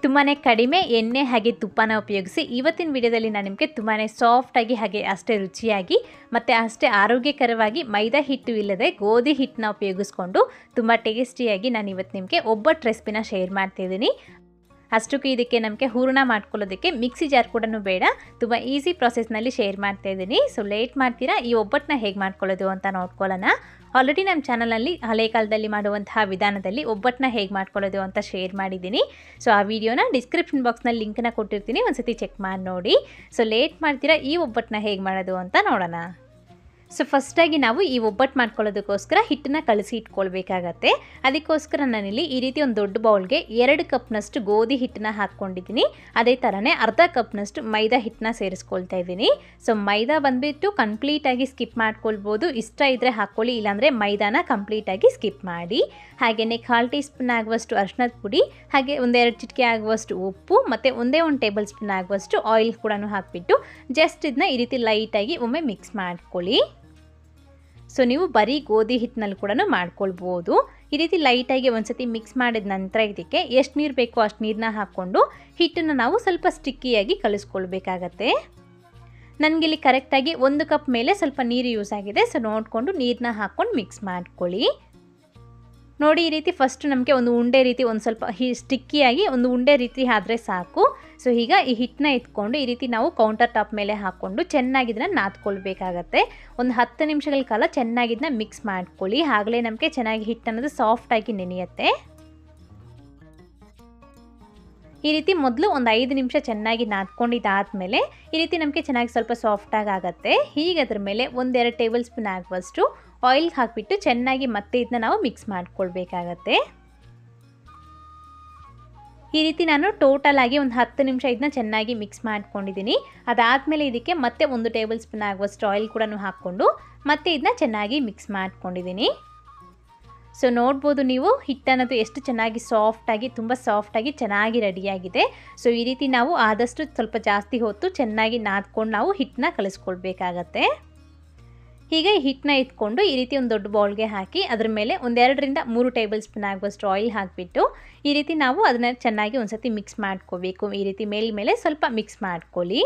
ತುಂಬಾ ಕಡಿಮೆ ಎಣ್ಣೆ ಹಾಗೆ ತುಪ್ಪನ ಉಪಯೋಗಿಸಿ ಇವತ್ತಿನ ವಿಡಿಯೋದಲ್ಲಿ ನಾನು ನಿಮಗೆ ತುಂಬಾ ಸಾಫ್ಟಾಗಿ ಹಾಗೆ ಅಷ್ಟೇ ರುಚಿಯಾಗಿ ಮತ್ತು ಅಷ್ಟೇ ಆರೋಗ್ಯಕರವಾಗಿ ಮೈದಾ ಹಿಟ್ಟು ಇಲ್ಲದೆ ಗೋಧಿ ಹಿಟ್ಟನ್ನ ಉಪಯೋಗಿಸ್ಕೊಂಡು ತುಂಬ ಟೇಸ್ಟಿಯಾಗಿ ನಾನು ಇವತ್ತು ನಿಮಗೆ ಒಬ್ಬಟ್ಟು ರೆಸಿಪಿನ ಶೇರ್ ಮಾಡ್ತಿದ್ದೀನಿ ಅಷ್ಟಕ್ಕೂ ಇದಕ್ಕೆ ನಮಗೆ ಹೂರಣ ಮಾಡ್ಕೊಳ್ಳೋದಕ್ಕೆ ಮಿಕ್ಸಿ ಜಾರ್ ಕೂಡ ಬೇಡ ತುಂಬ ಈಸಿ ಪ್ರಾಸೆಸ್ನಲ್ಲಿ ಶೇರ್ ಮಾಡ್ತಾ ಇದ್ದೀನಿ ಸೊ ಲೇಟ್ ಮಾಡ್ತೀರಾ ಈ ಒಬ್ಬಟ್ಟನ್ನ ಹೇಗೆ ಮಾಡ್ಕೊಳ್ಳೋದು ಅಂತ ನೋಡ್ಕೊಳ್ಳೋಣ ಆಲ್ರೆಡಿ ನಮ್ಮ ಚಾನಲಲ್ಲಿ ಹಳೆ ಕಾಲದಲ್ಲಿ ಮಾಡುವಂತಹ ವಿಧಾನದಲ್ಲಿ ಒಬ್ಬಟ್ಟನ್ನ ಹೇಗೆ ಮಾಡ್ಕೊಳ್ಳೋದು ಅಂತ ಶೇರ್ ಮಾಡಿದ್ದೀನಿ ಸೊ ಆ ವಿಡಿಯೋನ ಡಿಸ್ಕ್ರಿಪ್ಷನ್ ಬಾಕ್ಸ್ನಲ್ಲಿ ಲಿಂಕ್ನ ಕೊಟ್ಟಿರ್ತೀನಿ ಒಂದ್ಸತಿ ಚೆಕ್ ಮಾಡಿ ನೋಡಿ ಸೊ ಲೇಟ್ ಮಾಡ್ತೀರಾ ಈ ಒಬ್ಬಟ್ಟನ್ನ ಹೇಗೆ ಮಾಡೋದು ಅಂತ ನೋಡೋಣ ಸೊ ಫಸ್ಟಾಗಿ ನಾವು ಈ ಒಬ್ಬಟ್ಟು ಮಾಡ್ಕೊಳ್ಳೋದಕ್ಕೋಸ್ಕರ ಹಿಟ್ಟನ್ನ ಕಲಸಿ ಇಟ್ಕೊಳ್ಬೇಕಾಗತ್ತೆ ಅದಕ್ಕೋಸ್ಕರ ನಾನಿಲ್ಲಿ ಈ ರೀತಿ ಒಂದು ದೊಡ್ಡ ಬೌಲ್ಗೆ ಎರಡು ಕಪ್ನಷ್ಟು ಗೋಧಿ ಹಿಟ್ಟನ್ನ ಹಾಕ್ಕೊಂಡಿದ್ದೀನಿ ಅದೇ ಥರನೇ ಅರ್ಧ ಕಪ್ನಷ್ಟು ಮೈದಾ ಹಿಟ್ಟನ್ನ ಸೇರಿಸ್ಕೊಳ್ತಾ ಇದ್ದೀನಿ ಸೊ ಮೈದಾ ಬಂದುಬಿಟ್ಟು ಕಂಪ್ಲೀಟಾಗಿ ಸ್ಕಿಪ್ ಮಾಡ್ಕೊಳ್ಬೋದು ಇಷ್ಟ ಇದ್ದರೆ ಹಾಕ್ಕೊಳ್ಳಿ ಇಲ್ಲಾಂದರೆ ಮೈದಾನ ಕಂಪ್ಲೀಟಾಗಿ ಸ್ಕಿಪ್ ಮಾಡಿ ಹಾಗೆಯೇ ಕಾಲು ಟೀ ಸ್ಪೂನ್ ಆಗುವಷ್ಟು ಅರ್ಶಿನದ ಪುಡಿ ಹಾಗೆ ಒಂದೆರಡು ಚಿಟಿಕೆ ಆಗುವಷ್ಟು ಉಪ್ಪು ಮತ್ತು ಒಂದೇ ಒಂದು ಟೇಬಲ್ ಸ್ಪೂನ್ ಆಗುವಷ್ಟು ಆಯಿಲ್ ಕೂಡ ಹಾಕಿಬಿಟ್ಟು ಜಸ್ಟ್ ಇದನ್ನ ಈ ರೀತಿ ಲೈಟಾಗಿ ಒಮ್ಮೆ ಮಿಕ್ಸ್ ಮಾಡ್ಕೊಳ್ಳಿ ಸೊ ನೀವು ಬರೀ ಗೋಧಿ ಹಿಟ್ಟಿನಲ್ಲಿ ಕೂಡ ಮಾಡ್ಕೊಳ್ಬೋದು ಈ ರೀತಿ ಲೈಟಾಗಿ ಒಂದ್ಸತಿ ಮಿಕ್ಸ್ ಮಾಡಿದ ನಂತರ ಇದಕ್ಕೆ ಎಷ್ಟು ನೀರು ಬೇಕೋ ಅಷ್ಟು ನೀರನ್ನ ಹಾಕ್ಕೊಂಡು ಹಿಟ್ಟನ್ನು ನಾವು ಸ್ವಲ್ಪ ಸ್ಟಿಕ್ಕಿಯಾಗಿ ಕಲಿಸ್ಕೊಳ್ಬೇಕಾಗತ್ತೆ ನನಗಿಲ್ಲಿ ಕರೆಕ್ಟಾಗಿ ಒಂದು ಕಪ್ ಮೇಲೆ ಸ್ವಲ್ಪ ನೀರು ಯೂಸ್ ಆಗಿದೆ ಸೊ ನೋಡಿಕೊಂಡು ನೀರನ್ನ ಹಾಕ್ಕೊಂಡು ಮಿಕ್ಸ್ ಮಾಡ್ಕೊಳ್ಳಿ ನೋಡಿ ಈ ರೀತಿ ಫಸ್ಟ್ ನಮಗೆ ಒಂದು ಉಂಡೆ ರೀತಿ ಒಂದು ಸ್ವಲ್ಪ ಹಿ ಸ್ಟಿಕ್ಕಿಯಾಗಿ ಒಂದು ಉಂಡೆ ರೀತಿ ಆದರೆ ಸಾಕು ಸೊ ಈಗ ಈ ಹಿಟ್ಟನ್ನ ಎತ್ಕೊಂಡು ಈ ರೀತಿ ನಾವು ಕೌಂಟರ್ ಟಾಪ್ ಮೇಲೆ ಹಾಕ್ಕೊಂಡು ಚೆನ್ನಾಗಿದ್ದನ್ನ ನಾದ್ಕೊಳ್ಬೇಕಾಗತ್ತೆ ಒಂದು ಹತ್ತು ನಿಮಿಷಗಳ ಕಾಲ ಚೆನ್ನಾಗಿದ್ದನ್ನ ಮಿಕ್ಸ್ ಮಾಡ್ಕೊಳ್ಳಿ ಆಗಲೇ ನಮಗೆ ಚೆನ್ನಾಗಿ ಹಿಟ್ಟು ಅನ್ನೋದು ಸಾಫ್ಟಾಗಿ ನೆನೆಯುತ್ತೆ ಈ ರೀತಿ ಮೊದಲು ಒಂದು ಐದು ನಿಮಿಷ ಚೆನ್ನಾಗಿ ನಾದ್ಕೊಂಡಿದ್ದಾದಮೇಲೆ ಈ ರೀತಿ ನಮಗೆ ಚೆನ್ನಾಗಿ ಸ್ವಲ್ಪ ಸಾಫ್ಟಾಗಿ ಆಗುತ್ತೆ ಹೀಗೆ ಅದ್ರ ಮೇಲೆ ಒಂದೆರಡು ಟೇಬಲ್ ಸ್ಪೂನ್ ಆಗುವಷ್ಟು ಆಯಿಲ್ ಹಾಕಿಬಿಟ್ಟು ಚೆನ್ನಾಗಿ ಮತ್ತೆ ಇದನ್ನ ನಾವು ಮಿಕ್ಸ್ ಮಾಡ್ಕೊಳ್ಬೇಕಾಗತ್ತೆ ಈ ರೀತಿ ನಾನು ಟೋಟಲ್ ಆಗಿ ಒಂದು ಹತ್ತು ನಿಮಿಷ ಇದನ್ನ ಚೆನ್ನಾಗಿ ಮಿಕ್ಸ್ ಮಾಡ್ಕೊಂಡಿದ್ದೀನಿ ಅದಾದಮೇಲೆ ಇದಕ್ಕೆ ಮತ್ತೆ ಒಂದು ಟೇಬಲ್ ಸ್ಪೂನ್ ಆಗುವಷ್ಟು ಆಯಿಲ್ ಕೂಡ ಹಾಕ್ಕೊಂಡು ಮತ್ತೆ ಇದನ್ನ ಚೆನ್ನಾಗಿ ಮಿಕ್ಸ್ ಮಾಡ್ಕೊಂಡಿದ್ದೀನಿ ಸೊ ನೋಡ್ಬೋದು ನೀವು ಹಿಟ್ಟನ್ನೋದು ಎಷ್ಟು ಚೆನ್ನಾಗಿ ಸಾಫ್ಟಾಗಿ ತುಂಬ ಸಾಫ್ಟಾಗಿ ಚೆನ್ನಾಗಿ ರೆಡಿಯಾಗಿದೆ ಸೊ ಈ ರೀತಿ ನಾವು ಆದಷ್ಟು ಸ್ವಲ್ಪ ಜಾಸ್ತಿ ಹೊತ್ತು ಚೆನ್ನಾಗಿ ನಾದ್ಕೊಂಡು ನಾವು ಹಿಟ್ಟನ್ನ ಕಲಿಸ್ಕೊಳ್ಬೇಕಾಗತ್ತೆ ಹೀಗೆ ಹಿಟ್ಟನ್ನ ಇಟ್ಕೊಂಡು ಈ ರೀತಿ ಒಂದು ದೊಡ್ಡ ಬೌಲ್ಗೆ ಹಾಕಿ ಅದ್ರ ಮೇಲೆ ಒಂದೆರಡರಿಂದ ಮೂರು ಟೇಬಲ್ ಸ್ಪೂನ್ ಆಗುವಷ್ಟು ಆಯಿಲ್ ಹಾಕಿಬಿಟ್ಟು ಈ ರೀತಿ ನಾವು ಅದನ್ನು ಚೆನ್ನಾಗಿ ಒಂದ್ಸತಿ ಮಿಕ್ಸ್ ಮಾಡ್ಕೋಬೇಕು ಈ ರೀತಿ ಮೇಲ್ಮೇಲೆ ಸ್ವಲ್ಪ ಮಿಕ್ಸ್ ಮಾಡ್ಕೊಳ್ಳಿ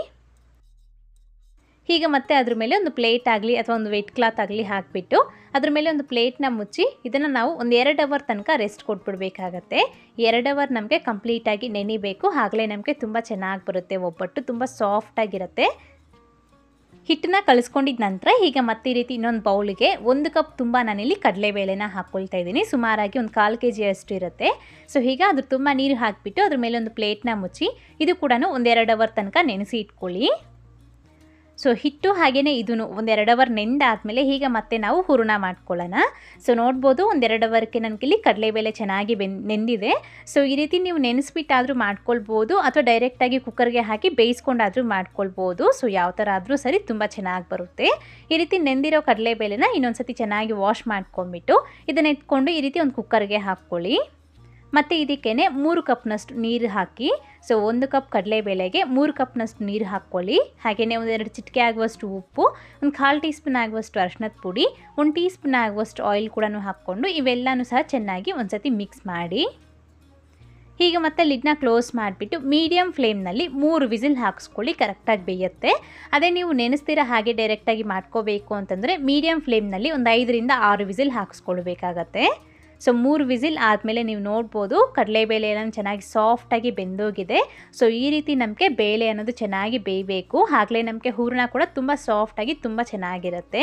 ಹೀಗೆ ಮತ್ತೆ ಅದ್ರ ಮೇಲೆ ಒಂದು ಪ್ಲೇಟ್ ಆಗಲಿ ಅಥವಾ ಒಂದು ವೆಟ್ ಕ್ಲಾತ್ ಆಗಲಿ ಹಾಕಿಬಿಟ್ಟು ಅದ್ರ ಮೇಲೆ ಒಂದು ಪ್ಲೇಟ್ನ ಮುಚ್ಚಿ ಇದನ್ನು ನಾವು ಒಂದು ಎರಡು ಅವರ್ ತನಕ ರೆಸ್ಟ್ ಕೊಟ್ಬಿಡ್ಬೇಕಾಗತ್ತೆ ಎರಡು ಅವರ್ ನಮಗೆ ಕಂಪ್ಲೀಟಾಗಿ ನೆನಿಬೇಕು ಆಗಲೇ ನಮಗೆ ತುಂಬ ಚೆನ್ನಾಗಿ ಬರುತ್ತೆ ಒಬ್ಬಟ್ಟು ತುಂಬ ಸಾಫ್ಟಾಗಿರುತ್ತೆ ಹಿಟ್ಟನ್ನ ಕಲಿಸ್ಕೊಂಡಿದ್ದ ನಂತರ ಈಗ ಮತ್ತೆ ಈ ರೀತಿ ಇನ್ನೊಂದು ಬೌಲಿಗೆ ಒಂದು ಕಪ್ ತುಂಬ ನಾನಿಲ್ಲಿ ಕಡಲೆಬೇಳೆನ ಹಾಕ್ಕೊಳ್ತಾ ಇದ್ದೀನಿ ಸುಮಾರಾಗಿ ಒಂದು ಕಾಲು ಕೆ ಜಿ ಅಷ್ಟು ಇರುತ್ತೆ ಸೊ ಈಗ ಅದ್ರ ತುಂಬ ನೀರು ಹಾಕಿಬಿಟ್ಟು ಅದ್ರ ಮೇಲೆ ಒಂದು ಪ್ಲೇಟ್ನ ಮುಚ್ಚಿ ಇದು ಕೂಡ ಒಂದೆರಡು ಅವರ್ ತನಕ ನೆನೆಸಿ ಇಟ್ಕೊಳ್ಳಿ ಸೊ ಹಿಟ್ಟು ಹಾಗೆಯೇ ಇದೂ ಒಂದೆರಡು ಅವರ್ ನೆಂದಾದಮೇಲೆ ಈಗ ಮತ್ತೆ ನಾವು ಹೂರಣ ಮಾಡ್ಕೊಳ್ಳೋಣ ಸೊ ನೋಡ್ಬೋದು ಒಂದೆರಡು ಅವರ್ಗೆ ನನಗಿಲ್ಲಿ ಕಡಲೆಬೇಳೆ ಚೆನ್ನಾಗಿ ಬೆನ್ ನೆಂದಿದೆ ಸೊ ಈ ರೀತಿ ನೀವು ನೆನೆಸ್ಬಿಟ್ಟಾದರೂ ಮಾಡ್ಕೊಳ್ಬೋದು ಅಥವಾ ಡೈರೆಕ್ಟಾಗಿ ಕುಕ್ಕರ್ಗೆ ಹಾಕಿ ಬೇಯಿಸ್ಕೊಂಡಾದರೂ ಮಾಡ್ಕೊಳ್ಬೋದು ಸೊ ಯಾವ ಥರ ಆದರೂ ಸರಿ ತುಂಬ ಚೆನ್ನಾಗಿ ಬರುತ್ತೆ ಈ ರೀತಿ ನೆಂದಿರೋ ಕಡಲೆಬೇಳೆನ ಇನ್ನೊಂದು ಸತಿ ಚೆನ್ನಾಗಿ ವಾಶ್ ಮಾಡ್ಕೊಂಡ್ಬಿಟ್ಟು ಇದನ್ನ ಎತ್ಕೊಂಡು ಈ ರೀತಿ ಒಂದು ಕುಕ್ಕರ್ಗೆ ಹಾಕ್ಕೊಳ್ಳಿ ಮತ್ತು ಇದಕ್ಕೇ ಮೂರು ಕಪ್ನಷ್ಟು ನೀರು ಹಾಕಿ ಸೊ ಒಂದು ಕಪ್ ಕಡಲೆಬೇಳೆಗೆ ಮೂರು ಕಪ್ನಷ್ಟು ನೀರು ಹಾಕ್ಕೊಳ್ಳಿ ಹಾಗೆಯೇ ಒಂದೆರಡು ಚಿಟಿಕೆ ಆಗುವಷ್ಟು ಉಪ್ಪು ಒಂದು ಕಾಲು ಟೀ ಸ್ಪೂನ್ ಆಗುವಷ್ಟು ಅರ್ಶಿನದ ಪುಡಿ ಒಂದು ಟೀ ಸ್ಪೂನ್ ಆಗುವಷ್ಟು ಆಯಿಲ್ ಕೂಡ ಹಾಕ್ಕೊಂಡು ಇವೆಲ್ಲನೂ ಸಹ ಚೆನ್ನಾಗಿ ಒಂದ್ಸತಿ ಮಿಕ್ಸ್ ಮಾಡಿ ಹೀಗೆ ಮತ್ತೆ ಲಿಡ್ನ ಕ್ಲೋಸ್ ಮಾಡಿಬಿಟ್ಟು ಮೀಡಿಯಮ್ ಫ್ಲೇಮ್ನಲ್ಲಿ ಮೂರು ವಿಸಿಲ್ ಹಾಕಿಸ್ಕೊಳ್ಳಿ ಕರೆಕ್ಟಾಗಿ ಬೇಯುತ್ತೆ ಅದೇ ನೀವು ನೆನೆಸ್ತೀರ ಹಾಗೆ ಡೈರೆಕ್ಟಾಗಿ ಮಾಡ್ಕೋಬೇಕು ಅಂತಂದರೆ ಮೀಡಿಯಮ್ ಫ್ಲೇಮ್ನಲ್ಲಿ ಒಂದು ಐದರಿಂದ ಆರು ವಿಸಿಲ್ ಹಾಕಿಸ್ಕೊಳ್ಬೇಕಾಗತ್ತೆ ಸೊ ಮೂರು ವಿಸಿಲ್ ಆದಮೇಲೆ ನೀವು ನೋಡ್ಬೋದು ಕಡಲೆಬೇಳೆ ಎಲ್ಲ ಚೆನ್ನಾಗಿ ಸಾಫ್ಟಾಗಿ ಬೆಂದೋಗಿದೆ ಸೊ ಈ ರೀತಿ ನಮಗೆ ಬೇಳೆ ಅನ್ನೋದು ಚೆನ್ನಾಗಿ ಬೇಯಬೇಕು ಆಗಲೇ ನಮಗೆ ಹೂರಣ ಕೂಡ ತುಂಬ ಸಾಫ್ಟಾಗಿ ತುಂಬ ಚೆನ್ನಾಗಿರುತ್ತೆ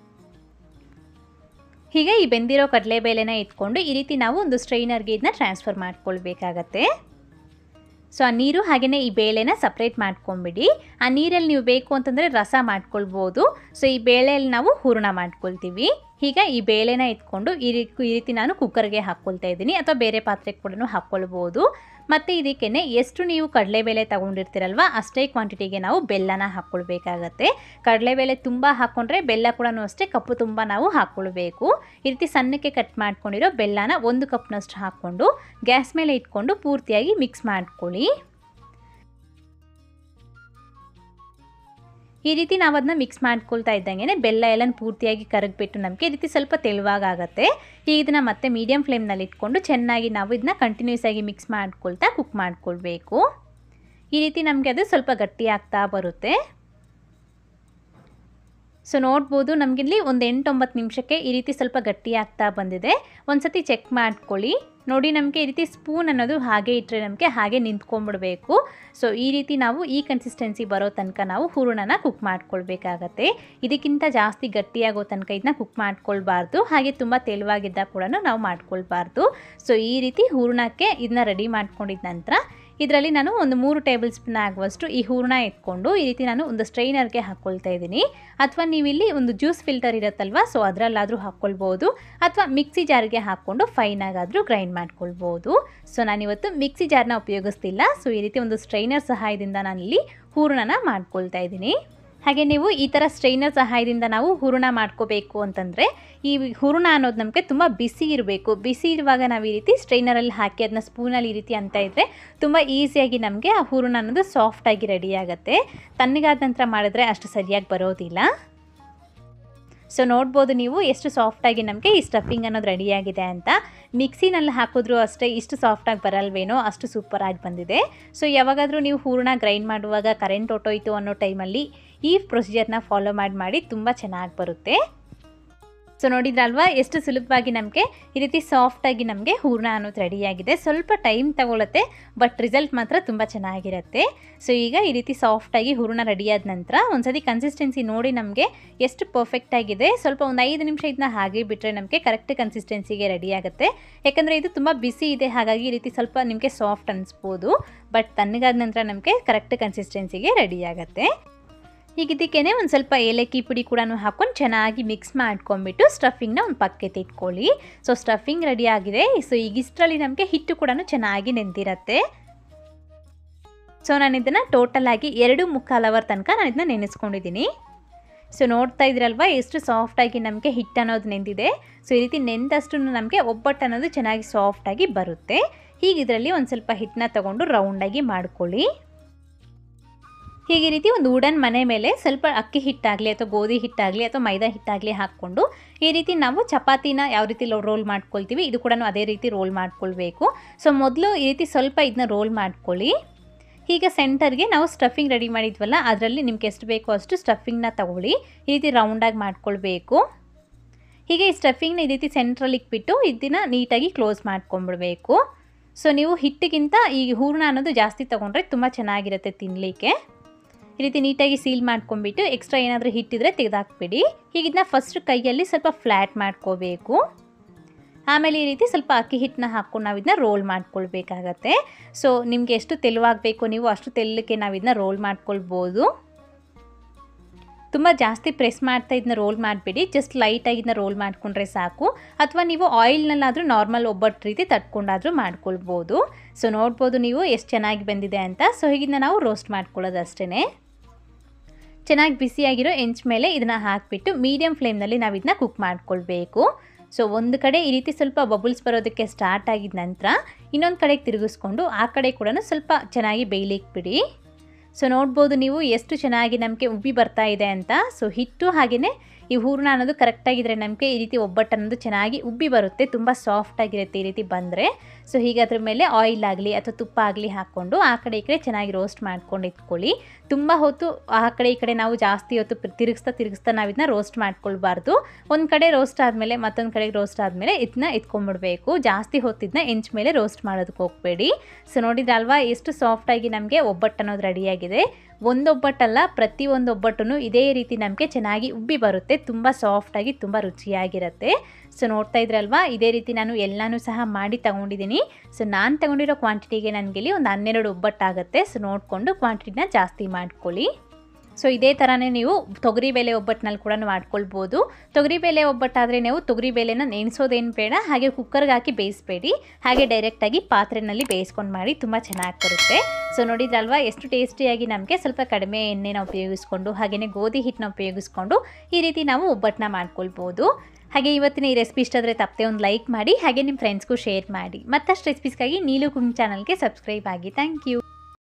ಹೀಗೆ ಈ ಬೆಂದಿರೋ ಕಡಲೆಬೇಳೆನ ಇಟ್ಕೊಂಡು ಈ ರೀತಿ ನಾವು ಒಂದು ಸ್ಟ್ರೈನರ್ಗೆ ಇದನ್ನ ಟ್ರಾನ್ಸ್ಫರ್ ಮಾಡ್ಕೊಳ್ಬೇಕಾಗತ್ತೆ ಸೊ ಆ ನೀರು ಹಾಗೆಯೇ ಈ ಬೇಳೆನ ಸಪ್ರೇಟ್ ಮಾಡ್ಕೊಂಬಿಡಿ ಆ ನೀರಲ್ಲಿ ನೀವು ಬೇಕು ಅಂತಂದರೆ ರಸ ಮಾಡ್ಕೊಳ್ಬೋದು ಸೊ ಈ ಬೇಳೆಯಲ್ಲಿ ನಾವು ಹೂರಣ ಮಾಡ್ಕೊಳ್ತೀವಿ ಈಗ ಈ ಬೇಳೆನ ಇಟ್ಕೊಂಡು ಈ ರೀತಿ ಈ ರೀತಿ ನಾನು ಕುಕ್ಕರ್ಗೆ ಹಾಕ್ಕೊಳ್ತಾ ಇದ್ದೀನಿ ಅಥವಾ ಬೇರೆ ಪಾತ್ರೆಗೆ ಕೂಡ ಹಾಕ್ಕೊಳ್ಬೋದು ಮತ್ತು ಇದಕ್ಕೇ ಎಷ್ಟು ನೀವು ಕಡಲೆಬೇಳೆ ತೊಗೊಂಡಿರ್ತೀರಲ್ವ ಅಷ್ಟೇ ಕ್ವಾಂಟಿಟಿಗೆ ನಾವು ಬೆಲ್ಲನ ಹಾಕ್ಕೊಳ್ಬೇಕಾಗತ್ತೆ ಕಡಲೆಬೇಳೆ ತುಂಬ ಹಾಕ್ಕೊಂಡ್ರೆ ಬೆಲ್ಲ ಕೂಡ ಅಷ್ಟೇ ಕಪ್ಪು ತುಂಬ ನಾವು ಹಾಕ್ಕೊಳ್ಬೇಕು ಈ ರೀತಿ ಸಣ್ಣಕ್ಕೆ ಕಟ್ ಮಾಡ್ಕೊಂಡಿರೋ ಬೆಲ್ಲನ ಒಂದು ಕಪ್ನಷ್ಟು ಹಾಕ್ಕೊಂಡು ಗ್ಯಾಸ್ ಮೇಲೆ ಇಟ್ಕೊಂಡು ಪೂರ್ತಿಯಾಗಿ ಮಿಕ್ಸ್ ಮಾಡ್ಕೊಳ್ಳಿ ಈ ರೀತಿ ನಾವು ಅದನ್ನ ಮಿಕ್ಸ್ ಮಾಡ್ಕೊಳ್ತಾ ಇದ್ದಂಗೆ ಬೆಲ್ಲ ಎಲ್ಲ ಪೂರ್ತಿಯಾಗಿ ಕರಗಿಬಿಟ್ಟು ನಮಗೆ ಈ ರೀತಿ ಸ್ವಲ್ಪ ತೆಳುವಾಗುತ್ತೆ ಈಗ ಇದನ್ನು ಮತ್ತೆ ಮೀಡಿಯಮ್ ಫ್ಲೇಮ್ನಲ್ಲಿ ಇಟ್ಕೊಂಡು ಚೆನ್ನಾಗಿ ನಾವು ಇದನ್ನ ಕಂಟಿನ್ಯೂಸ್ ಆಗಿ ಮಿಕ್ಸ್ ಮಾಡ್ಕೊಳ್ತಾ ಕುಕ್ ಮಾಡ್ಕೊಳ್ಬೇಕು ಈ ರೀತಿ ನಮಗೆ ಅದು ಸ್ವಲ್ಪ ಗಟ್ಟಿ ಆಗ್ತಾ ಬರುತ್ತೆ ಸೊ ನೋಡ್ಬೋದು ನಮಗಿಲ್ಲಿ ಒಂದು ಎಂಟೊಂಬತ್ತು ನಿಮಿಷಕ್ಕೆ ಈ ರೀತಿ ಸ್ವಲ್ಪ ಗಟ್ಟಿ ಆಗ್ತಾ ಬಂದಿದೆ ಒಂದು ಸತಿ ಚೆಕ್ ಮಾಡ್ಕೊಳ್ಳಿ ನೋಡಿ ನಮಗೆ ಈ ರೀತಿ ಸ್ಪೂನ್ ಅನ್ನೋದು ಹಾಗೆ ಇಟ್ಟರೆ ನಮಗೆ ಹಾಗೆ ನಿಂತ್ಕೊಂಡ್ಬಿಡ್ಬೇಕು ಸೊ ಈ ರೀತಿ ನಾವು ಈ ಕನ್ಸಿಸ್ಟೆನ್ಸಿ ಬರೋ ತನಕ ನಾವು ಹೂರಣನ ಕುಕ್ ಮಾಡ್ಕೊಳ್ಬೇಕಾಗತ್ತೆ ಇದಕ್ಕಿಂತ ಜಾಸ್ತಿ ಗಟ್ಟಿಯಾಗೋ ತನಕ ಇದನ್ನ ಕುಕ್ ಮಾಡ್ಕೊಳ್ಬಾರ್ದು ಹಾಗೆ ತುಂಬ ತೆಳುವಾಗಿದ್ದ ಕೂಡ ನಾವು ಮಾಡ್ಕೊಳ್ಬಾರ್ದು ಸೊ ಈ ರೀತಿ ಹೂರಣಕ್ಕೆ ಇದನ್ನ ರೆಡಿ ಮಾಡ್ಕೊಂಡಿದ್ದ ನಂತರ ಇದರಲ್ಲಿ ನಾನು ಒಂದು ಮೂರು ಟೇಬಲ್ ಸ್ಪೂನ್ ಆಗುವಷ್ಟು ಈ ಹೂರಣ ಎತ್ಕೊಂಡು ಈ ರೀತಿ ನಾನು ಒಂದು ಸ್ಟ್ರೈನರ್ಗೆ ಹಾಕ್ಕೊಳ್ತಾ ಇದ್ದೀನಿ ಅಥವಾ ನೀವಿಲ್ಲಿ ಒಂದು ಜ್ಯೂಸ್ ಫಿಲ್ಟರ್ ಇರುತ್ತಲ್ವ ಸೊ ಅದರಲ್ಲಾದರೂ ಹಾಕ್ಕೊಳ್ಬೋದು ಅಥವಾ ಮಿಕ್ಸಿ ಜಾರ್ಗೆ ಹಾಕ್ಕೊಂಡು ಫೈನಾಗಾದರೂ ಗ್ರೈಂಡ್ ಮಾಡ್ಕೊಳ್ಬೋದು ಸೊ ನಾನಿವತ್ತು ಮಿಕ್ಸಿ ಜಾರ್ನ ಉಪಯೋಗಿಸ್ತಿಲ್ಲ ಸೊ ಈ ರೀತಿ ಒಂದು ಸ್ಟ್ರೈನರ್ ಸಹಾಯದಿಂದ ನಾನಿಲ್ಲಿ ಹೂರಣನ ಮಾಡ್ಕೊಳ್ತಾ ಇದ್ದೀನಿ ಹಾಗೆ ನೀವು ಈ ಥರ ಸ್ಟ್ರೈನರ್ ಸಹಾಯದಿಂದ ನಾವು ಹೂರಣ ಮಾಡ್ಕೋಬೇಕು ಅಂತಂದರೆ ಈ ಹೂರಣ ಅನ್ನೋದು ನಮಗೆ ತುಂಬ ಬಿಸಿ ಇರಬೇಕು ಬಿಸಿ ಇರುವಾಗ ನಾವು ಈ ರೀತಿ ಸ್ಟ್ರೈನರಲ್ಲಿ ಹಾಕಿ ಅದನ್ನ ಸ್ಪೂನಲ್ಲಿ ಈ ರೀತಿ ಅಂತ ಇದ್ದರೆ ತುಂಬ ಈಸಿಯಾಗಿ ನಮಗೆ ಆ ಹೂರಣ ಅನ್ನೋದು ಸಾಫ್ಟಾಗಿ ರೆಡಿ ಆಗುತ್ತೆ ತಣ್ಣಗಾದ ನಂತರ ಮಾಡಿದ್ರೆ ಅಷ್ಟು ಸರಿಯಾಗಿ ಬರೋದಿಲ್ಲ ಸೊ ನೋಡ್ಬೋದು ನೀವು ಎಷ್ಟು ಸಾಫ್ಟಾಗಿ ನಮಗೆ ಈ ಸ್ಟಫಿಂಗ್ ಅನ್ನೋದು ರೆಡಿಯಾಗಿದೆ ಅಂತ ಮಿಕ್ಸಿನಲ್ಲಿ ಹಾಕಿದ್ರೂ ಅಷ್ಟೇ ಇಷ್ಟು ಸಾಫ್ಟಾಗಿ ಬರಲ್ವೇನೋ ಅಷ್ಟು ಸೂಪರಾಗಿ ಬಂದಿದೆ ಸೊ ಯಾವಾಗಾದರೂ ನೀವು ಹೂರಣ ಗ್ರೈಂಡ್ ಮಾಡುವಾಗ ಕರೆಂಟ್ ಹೊಟ್ಟೋಯ್ತು ಅನ್ನೋ ಟೈಮಲ್ಲಿ ಈ ಪ್ರೊಸೀಜರ್ನ ಫಾಲೋ ಮಾಡಿ ಮಾಡಿ ತುಂಬ ಚೆನ್ನಾಗಿ ಬರುತ್ತೆ ಸೊ ನೋಡಿದ್ರಲ್ವಾ ಎಷ್ಟು ಸುಲಭವಾಗಿ ನಮಗೆ ಈ ರೀತಿ ಸಾಫ್ಟಾಗಿ ನಮಗೆ ಹೂರಣ ಅನ್ನೋದು ರೆಡಿಯಾಗಿದೆ ಸ್ವಲ್ಪ ಟೈಮ್ ತಗೊಳುತ್ತೆ ಬಟ್ ರಿಸಲ್ಟ್ ಮಾತ್ರ ತುಂಬ ಚೆನ್ನಾಗಿರುತ್ತೆ ಸೊ ಈಗ ಈ ರೀತಿ ಸಾಫ್ಟಾಗಿ ಹೂರಣ ರೆಡಿಯಾದ ನಂತರ ಒಂದ್ಸತಿ ಕನ್ಸಿಸ್ಟೆನ್ಸಿ ನೋಡಿ ನಮಗೆ ಎಷ್ಟು ಪರ್ಫೆಕ್ಟಾಗಿದೆ ಸ್ವಲ್ಪ ಒಂದು ಐದು ನಿಮಿಷ ಇದನ್ನ ಹಾಗೆ ಬಿಟ್ಟರೆ ನಮಗೆ ಕರೆಕ್ಟ್ ಕನ್ಸಿಸ್ಟೆನ್ಸಿಗೆ ರೆಡಿ ಆಗುತ್ತೆ ಯಾಕಂದರೆ ಇದು ತುಂಬ ಬಿಸಿ ಇದೆ ಹಾಗಾಗಿ ಈ ರೀತಿ ಸ್ವಲ್ಪ ನಿಮಗೆ ಸಾಫ್ಟ್ ಅನಿಸ್ಬೋದು ಬಟ್ ತಣ್ಣಗಾದ ನಂತರ ನಮಗೆ ಕರೆಕ್ಟ್ ಕನ್ಸಿಸ್ಟೆನ್ಸಿಗೆ ರೆಡಿ ಆಗುತ್ತೆ ಈಗ ಇದಕ್ಕೇ ಒಂದು ಸ್ವಲ್ಪ ಏಲಕ್ಕಿ ಪುಡಿ ಕೂಡ ಹಾಕ್ಕೊಂಡು ಚೆನ್ನಾಗಿ ಮಿಕ್ಸ್ ಮಾಡ್ಕೊಂಬಿಟ್ಟು ಸ್ಟಫಿಂಗ್ನ ಒಂದು ಪಕ್ಕಕ್ಕೆ ಇಟ್ಕೊಳ್ಳಿ ಸೊ ಸ್ಟಫಿಂಗ್ ರೆಡಿ ಆಗಿದೆ ಸೊ ಈಗ ಇಷ್ಟರಲ್ಲಿ ನಮಗೆ ಹಿಟ್ಟು ಕೂಡ ಚೆನ್ನಾಗಿ ನೆಂದಿರತ್ತೆ ಸೊ ನಾನು ಇದನ್ನು ಟೋಟಲ್ ಆಗಿ ಎರಡು ಮುಕ್ಕಾಲು ಅವರ್ ತನಕ ನಾನು ಇದನ್ನ ನೆನೆಸ್ಕೊಂಡಿದ್ದೀನಿ ಸೊ ನೋಡ್ತಾ ಇದ್ರಲ್ವ ಎಷ್ಟು ಸಾಫ್ಟಾಗಿ ನಮಗೆ ಹಿಟ್ಟು ಅನ್ನೋದು ನೆಂದಿದೆ ಸೊ ಈ ರೀತಿ ನೆಂದಷ್ಟು ನಮಗೆ ಒಬ್ಬಟ್ಟು ಅನ್ನೋದು ಚೆನ್ನಾಗಿ ಸಾಫ್ಟಾಗಿ ಬರುತ್ತೆ ಹೀಗೆ ಇದರಲ್ಲಿ ಒಂದು ಸ್ವಲ್ಪ ಹಿಟ್ಟನ್ನ ತೊಗೊಂಡು ರೌಂಡಾಗಿ ಮಾಡ್ಕೊಳ್ಳಿ ಹೀಗೆ ರೀತಿ ಒಂದು ವುಡನ್ ಮನೆ ಮೇಲೆ ಸ್ವಲ್ಪ ಅಕ್ಕಿ ಹಿಟ್ಟಾಗಲಿ ಅಥವಾ ಗೋಧಿ ಹಿಟ್ಟಾಗಲಿ ಅಥವಾ ಮೈದಾ ಹಿಟ್ಟಾಗಲಿ ಹಾಕ್ಕೊಂಡು ಈ ರೀತಿ ನಾವು ಚಪಾತಿನ ಯಾವ ರೀತಿ ರೋಲ್ ಮಾಡ್ಕೊಳ್ತೀವಿ ಇದು ಕೂಡ ಅದೇ ರೀತಿ ರೋಲ್ ಮಾಡ್ಕೊಳ್ಬೇಕು ಸೊ ಮೊದಲು ಈ ರೀತಿ ಸ್ವಲ್ಪ ಇದನ್ನ ರೋಲ್ ಮಾಡ್ಕೊಳ್ಳಿ ಈಗ ಸೆಂಟರ್ಗೆ ನಾವು ಸ್ಟಫಿಂಗ್ ರೆಡಿ ಮಾಡಿದ್ವಲ್ಲ ಅದರಲ್ಲಿ ನಿಮ್ಗೆ ಎಷ್ಟು ಬೇಕೋ ಅಷ್ಟು ಸ್ಟಫಿಂಗ್ನ ತಗೊಳ್ಳಿ ಈ ರೀತಿ ರೌಂಡಾಗಿ ಮಾಡ್ಕೊಳ್ಬೇಕು ಹೀಗೆ ಈ ಸ್ಟಫಿಂಗ್ನ ಈ ರೀತಿ ಸೆಂಟ್ರಲ್ಲಿ ಇಟ್ಬಿಟ್ಟು ಇದನ್ನ ನೀಟಾಗಿ ಕ್ಲೋಸ್ ಮಾಡ್ಕೊಂಬಿಡ್ಬೇಕು ಸೊ ನೀವು ಹಿಟ್ಟಿಗಿಂತ ಈ ಹೂರಣ ಅನ್ನೋದು ಜಾಸ್ತಿ ತೊಗೊಂಡ್ರೆ ತುಂಬ ಚೆನ್ನಾಗಿರುತ್ತೆ ತಿನ್ನಲಿಕ್ಕೆ ಈ ರೀತಿ ನೀಟಾಗಿ ಸೀಲ್ ಮಾಡ್ಕೊಂಬಿಟ್ಟು ಎಕ್ಸ್ಟ್ರಾ ಏನಾದರೂ ಹಿಟ್ಟಿದ್ರೆ ತೆಗೆದಾಕ್ಬಿಡಿ ಹೀಗಿದ್ನ ಫಸ್ಟ್ ಕೈಯಲ್ಲಿ ಸ್ವಲ್ಪ ಫ್ಲ್ಯಾಟ್ ಮಾಡ್ಕೋಬೇಕು ಆಮೇಲೆ ಈ ರೀತಿ ಸ್ವಲ್ಪ ಅಕ್ಕಿ ಹಿಟ್ಟನ್ನ ಹಾಕ್ಕೊಂಡು ನಾವು ಇದನ್ನ ರೋಲ್ ಮಾಡ್ಕೊಳ್ಬೇಕಾಗತ್ತೆ ಸೊ ನಿಮಗೆ ಎಷ್ಟು ತೆಳುವಾಗಬೇಕು ನೀವು ಅಷ್ಟು ತೆಳ್ಳಕ್ಕೆ ನಾವು ಇದನ್ನ ರೋಲ್ ಮಾಡ್ಕೊಳ್ಬೋದು ತುಂಬ ಜಾಸ್ತಿ ಪ್ರೆಸ್ ಮಾಡ್ತಾ ಇದನ್ನ ರೋಲ್ ಮಾಡಿಬಿಡಿ ಜಸ್ಟ್ ಲೈಟಾಗಿ ಇದನ್ನ ರೋಲ್ ಮಾಡಿಕೊಂಡ್ರೆ ಸಾಕು ಅಥವಾ ನೀವು ಆಯಿಲ್ನಲ್ಲಾದರೂ ನಾರ್ಮಲ್ ಒಬ್ಬಟ್ಟು ರೀತಿ ತಟ್ಕೊಂಡಾದರೂ ಮಾಡ್ಕೊಳ್ಬೋದು ಸೊ ನೋಡ್ಬೋದು ನೀವು ಎಷ್ಟು ಚೆನ್ನಾಗಿ ಬಂದಿದೆ ಅಂತ ಸೊ ಹೀಗಿಂದ ನಾವು ರೋಸ್ಟ್ ಮಾಡ್ಕೊಳ್ಳೋದು ಅಷ್ಟೇ ಚೆನ್ನಾಗಿ ಬಿಸಿಯಾಗಿರೋ ಎಂಚ್ ಮೇಲೆ ಇದನ್ನು ಹಾಕಿಬಿಟ್ಟು ಮೀಡಿಯಮ್ ಫ್ಲೇಮ್ನಲ್ಲಿ ನಾವು ಇದನ್ನ ಕುಕ್ ಮಾಡ್ಕೊಳ್ಬೇಕು ಸೊ ಒಂದು ಕಡೆ ಈ ರೀತಿ ಸ್ವಲ್ಪ ಬಬಲ್ಸ್ ಬರೋದಕ್ಕೆ ಸ್ಟಾರ್ಟ್ ಆಗಿದ ನಂತರ ಇನ್ನೊಂದು ಕಡೆಗೆ ತಿರುಗಿಸ್ಕೊಂಡು ಆ ಕಡೆ ಕೂಡ ಸ್ವಲ್ಪ ಚೆನ್ನಾಗಿ ಬೇಯ್ಲಿಕ್ಕೆ ಬಿಡಿ ಸೊ ನೋಡ್ಬೋದು ನೀವು ಎಷ್ಟು ಚೆನ್ನಾಗಿ ನಮಗೆ ಉಬ್ಬಿ ಬರ್ತಾ ಇದೆ ಅಂತ ಸೊ ಹಿಟ್ಟು ಹಾಗೆಯೇ ಈ ಹೂರಣ ಅನ್ನೋದು ಕರೆಕ್ಟಾಗಿದ್ದರೆ ನಮಗೆ ಈ ರೀತಿ ಒಬ್ಬಟ್ಟು ಅನ್ನೋದು ಚೆನ್ನಾಗಿ ಉಬ್ಬಿ ಬರುತ್ತೆ ತುಂಬ ಸಾಫ್ಟಾಗಿರುತ್ತೆ ಈ ರೀತಿ ಬಂದರೆ ಸೊ ಹೀಗೆ ಅದ್ರ ಮೇಲೆ ಆಯಿಲ್ ಆಗಲಿ ಅಥವಾ ತುಪ್ಪ ಆಗಲಿ ಹಾಕ್ಕೊಂಡು ಆ ಕಡೆ ಈ ಕಡೆ ಚೆನ್ನಾಗಿ ರೋಸ್ಟ್ ಮಾಡ್ಕೊಂಡು ಇಟ್ಕೊಳ್ಳಿ ತುಂಬ ಹೊತ್ತು ಆ ಕಡೆ ಈ ಕಡೆ ನಾವು ಜಾಸ್ತಿ ಹೊತ್ತು ತಿರುಗಿಸ್ತಾ ತಿರುಗಿಸ್ತಾ ನಾವು ಇದನ್ನ ರೋಸ್ಟ್ ಮಾಡ್ಕೊಳ್ಬಾರ್ದು ಒಂದು ಕಡೆ ರೋಸ್ಟ್ ಆದಮೇಲೆ ಮತ್ತೊಂದು ಕಡೆಗೆ ರೋಸ್ಟ್ ಆದಮೇಲೆ ಇದನ್ನ ಎತ್ಕೊಂಡ್ಬಿಡ್ಬೇಕು ಜಾಸ್ತಿ ಹೊತ್ತಿದ್ನ ಎಂಚ್ ಮೇಲೆ ರೋಸ್ಟ್ ಮಾಡೋದಕ್ಕೆ ಹೋಗಬೇಡಿ ಸೊ ನೋಡಿದ್ರಲ್ವಾ ಎಷ್ಟು ಸಾಫ್ಟಾಗಿ ನಮಗೆ ಒಬ್ಬಟ್ಟು ಅನ್ನೋದು ರೆಡಿಯಾಗಿದೆ ಒಂದು ಒಬ್ಬಟ್ಟಲ್ಲ ಪ್ರತಿಯೊಂದು ಒಬ್ಬಟ್ಟು ಇದೇ ರೀತಿ ನಮಗೆ ಚೆನ್ನಾಗಿ ಉಬ್ಬಿ ಬರುತ್ತೆ ತುಂಬ ಸಾಫ್ಟಾಗಿ ತುಂಬ ರುಚಿಯಾಗಿರುತ್ತೆ ಸೊ ನೋಡ್ತಾ ಇದ್ರಲ್ವಾ ಇದೇ ರೀತಿ ನಾನು ಎಲ್ಲನೂ ಸಹ ಮಾಡಿ ತಗೊಂಡಿದ್ದೀನಿ ಸೊ ನಾನು ತಗೊಂಡಿರೋ ಕ್ವಾಂಟಿಟಿಗೆ ನನಗಿಲ್ಲಿ ಒಂದು ಹನ್ನೆರಡು ಒಬ್ಬಟ್ಟಾಗುತ್ತೆ ಸೊ ನೋಡಿಕೊಂಡು ಕ್ವಾಂಟಿಟಿನ ಜಾಸ್ತಿ ಮಾಡ್ಕೊಳ್ಳಿ ಸೊ ಇದೇ ಥರನೇ ನೀವು ತೊಗರಿಬೇಳೆ ಒಬ್ಬಟ್ಟಿನಲ್ಲಿ ಕೂಡ ಮಾಡ್ಕೊಳ್ಬೋದು ತೊಗರಿಬೇಳೆ ಒಬ್ಬಟ್ಟಾದರೆ ನೀವು ತೊಗರಿಬೇಳೆನ ನೆನೆಸೋದೇನು ಬೇಡ ಹಾಗೆ ಕುಕ್ಕರ್ಗೆ ಹಾಕಿ ಬೇಯಿಸಬೇಡಿ ಹಾಗೆ ಡೈರೆಕ್ಟಾಗಿ ಪಾತ್ರೆಯಲ್ಲಿ ಬೇಯಿಸ್ಕೊಂಡು ಮಾಡಿ ತುಂಬ ಚೆನ್ನಾಗಿ ಬರುತ್ತೆ ಸೊ ನೋಡಿದ್ರಲ್ವಾ ಎಷ್ಟು ಟೇಸ್ಟಿಯಾಗಿ ನಮಗೆ ಸ್ವಲ್ಪ ಕಡಿಮೆ ಎಣ್ಣೆನ ಉಪಯೋಗಿಸ್ಕೊಂಡು ಹಾಗೆಯೇ ಗೋಧಿ ಹಿಟ್ಟನ್ನ ಉಪಯೋಗಿಸ್ಕೊಂಡು ಈ ರೀತಿ ನಾವು ಒಬ್ಬಟ್ಟನ್ನ ಮಾಡ್ಕೊಳ್ಬೋದು ಹಾಗೆ ಇವತ್ತಿನ ಈ ರೆಸಿಪಿ ಇಷ್ಟ ಆದರೆ ತಪ್ಪದೆ ಒಂದು ಲೈಕ್ ಮಾಡಿ ಹಾಗೆ ನಿಮ್ಮ ಫ್ರೆಂಡ್ಸ್ಗೂ ಶೇರ್ ಮಾಡಿ ಮತ್ತಷ್ಟು ರೆಸಿಪೀಸ್ಗಾಗಿ ನೀಲು ಕುಂಗ್ ಚಾನಲ್ಗೆ ಸಬ್ಸ್ಕ್ರೈಬ್ ಆಗಿ ಥ್ಯಾಂಕ್ ಯು